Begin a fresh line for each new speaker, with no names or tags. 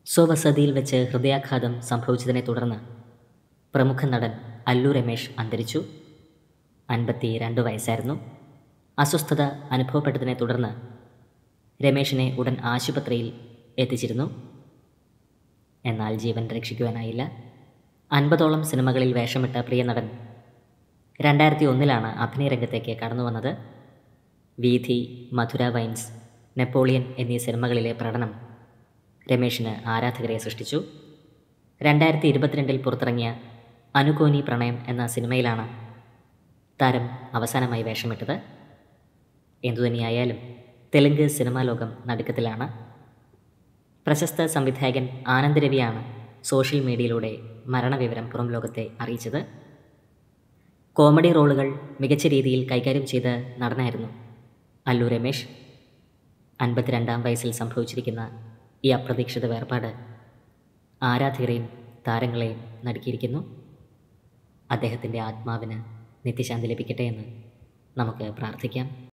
സ്വവസതിയിൽ വെച്ച് ഹൃദയാഘാതം സംഭവിച്ചതിനെ തുടർന്ന് പ്രമുഖ നടൻ അല്ലു രമേശ് അന്തരിച്ചു അൻപത്തി രണ്ട് വയസ്സായിരുന്നു അസ്വസ്ഥത അനുഭവപ്പെട്ടതിനെ തുടർന്ന് രമേശിനെ ഉടൻ ആശുപത്രിയിൽ എത്തിച്ചിരുന്നു എന്നാൽ ജീവൻ രക്ഷിക്കുവാനായില്ല അൻപതോളം സിനിമകളിൽ വേഷമിട്ട പ്രിയ നടൻ രണ്ടായിരത്തി ഒന്നിലാണ് അഭിനയ രംഗത്തേക്ക് കടന്നു വന്നത് വീഥി മധുര വൈൻസ് നെപ്പോളിയൻ എന്നീ സിനിമകളിലെ പ്രകടനം രമേശിന് ആരാധകരെ സൃഷ്ടിച്ചു രണ്ടായിരത്തി ഇരുപത്തിരണ്ടിൽ പുറത്തിറങ്ങിയ അനുകോനി പ്രണയം എന്ന സിനിമയിലാണ് താരം അവസാനമായി വേഷമിട്ടത് എന്തുതന്നെയായാലും തെലുങ്ക് സിനിമാ ലോകം നടുക്കത്തിലാണ് പ്രശസ്ത സംവിധായകൻ ആനന്ദ് രവിയാണ് സോഷ്യൽ മീഡിയയിലൂടെ മരണവിവരം പുറം ലോകത്തെ അറിയിച്ചത് കോമഡി റോളുകൾ മികച്ച രീതിയിൽ കൈകാര്യം ചെയ്ത നടനായിരുന്നു അല്ലു രമേശ് അൻപത്തിരണ്ടാം വയസ്സിൽ സംഭവിച്ചിരിക്കുന്ന ഈ അപ്രതീക്ഷിത വേർപാട് ആരാധകരെയും താരങ്ങളെയും നടുക്കിയിരിക്കുന്നു അദ്ദേഹത്തിൻ്റെ ആത്മാവിന് നിത്യശാന്തി ലഭിക്കട്ടെ എന്ന് നമുക്ക് പ്രാർത്ഥിക്കാം